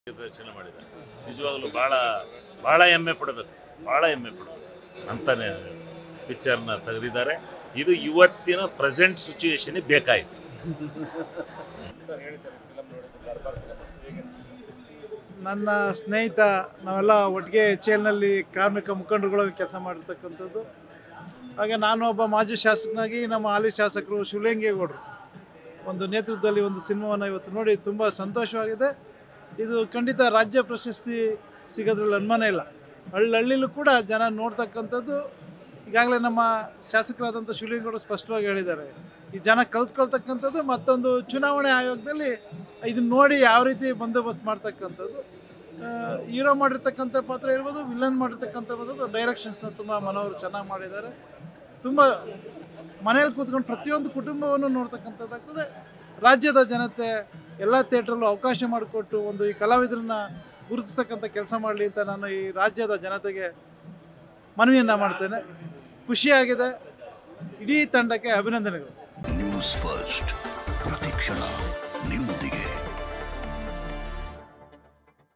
ದರ್ಶನ ಮಾಡಿದ್ದಾರೆ ನಿಜವಾಗ್ಲೂ ಭಾಳ ಭಾಳ ಹೆಮ್ಮೆ ಪಡಬೇಕು ಭಾಳ ಹೆಮ್ಮೆ ಪಡಬೇಕು ಅಂತಾನೆ ಪಿಕ್ಚರ್ನ ತೆಗೆದಿದ್ದಾರೆ ಇದು ಇವತ್ತಿನ ಪ್ರೆಸೆಂಟ್ ಸಿಚುವೇಶನ್ಗೆ ಬೇಕಾಯಿತು ನನ್ನ ಸ್ನೇಹಿತ ನಾವೆಲ್ಲ ಒಟ್ಟಿಗೆ ಎಚ್ ಎಲ್ನಲ್ಲಿ ಕಾರ್ಮಿಕ ಮುಖಂಡರುಗಳು ಕೆಲಸ ಮಾಡಿರ್ತಕ್ಕಂಥದ್ದು ಹಾಗೆ ನಾನು ಒಬ್ಬ ಮಾಜಿ ಶಾಸಕನಾಗಿ ನಮ್ಮ ಹಾಲಿ ಶಾಸಕರು ಶಿವಲಿಂಗೇಗೌಡರು ಒಂದು ನೇತೃತ್ವದಲ್ಲಿ ಒಂದು ಸಿನಿಮಾವನ್ನು ಇವತ್ತು ನೋಡಿ ತುಂಬ ಸಂತೋಷವಾಗಿದೆ ಇದು ಖಂಡಿತ ರಾಜ್ಯ ಪ್ರಶಸ್ತಿ ಸಿಗೋದ್ರಲ್ಲಿ ಅನುಮಾನ ಇಲ್ಲ ಹಳ್ಳಹಳ್ಳಿಲೂ ಕೂಡ ಜನ ನೋಡ್ತಕ್ಕಂಥದ್ದು ಈಗಾಗಲೇ ನಮ್ಮ ಶಾಸಕರಾದಂಥ ಶಿವಲಿಂಗೇಗೌಡರು ಸ್ಪಷ್ಟವಾಗಿ ಹೇಳಿದ್ದಾರೆ ಈ ಜನ ಕಲ್ತ್ಕೊಳ್ತಕ್ಕಂಥದ್ದು ಮತ್ತೊಂದು ಚುನಾವಣೆ ಆಯೋಗದಲ್ಲಿ ಇದನ್ನ ನೋಡಿ ಯಾವ ರೀತಿ ಬಂದೋಬಸ್ತ್ ಮಾಡ್ತಕ್ಕಂಥದ್ದು ಹೀರೋ ಮಾಡಿರ್ತಕ್ಕಂಥ ಪಾತ್ರ ಇರ್ಬೋದು ವಿಲನ್ ಮಾಡಿರ್ತಕ್ಕಂಥ ಇರ್ಬೋದು ಡೈರೆಕ್ಷನ್ಸ್ನ ತುಂಬ ಮನೋರು ಚೆನ್ನಾಗಿ ಮಾಡಿದ್ದಾರೆ ತುಂಬ ಮನೇಲಿ ಕೂತ್ಕೊಂಡು ಪ್ರತಿಯೊಂದು ಕುಟುಂಬವನ್ನು ನೋಡ್ತಕ್ಕಂಥದ್ದಾಗ್ತದೆ ರಾಜ್ಯದ ಜನತೆ ಎಲ್ಲ ಥಿಯೇಟ್ರಲ್ಲೂ ಅವಕಾಶ ಮಾಡಿಕೊಟ್ಟು ಒಂದು ಈ ಕಲಾವಿದರನ್ನ ಗುರುತಿಸ್ತಕ್ಕಂಥ ಕೆಲಸ ಮಾಡಲಿ ಅಂತ ನಾನು ಈ ರಾಜ್ಯದ ಜನತೆಗೆ ಮನವಿಯನ್ನು ಮಾಡ್ತೇನೆ ಖುಷಿಯಾಗಿದೆ ಇಡೀ ತಂಡಕ್ಕೆ ಅಭಿನಂದನೆಗಳು ನ್ಯೂಸ್ ಫಸ್ಟ್ ಪ್ರತಿಕ್ಷಣ ನಿಮ್ಮೊಂದಿಗೆ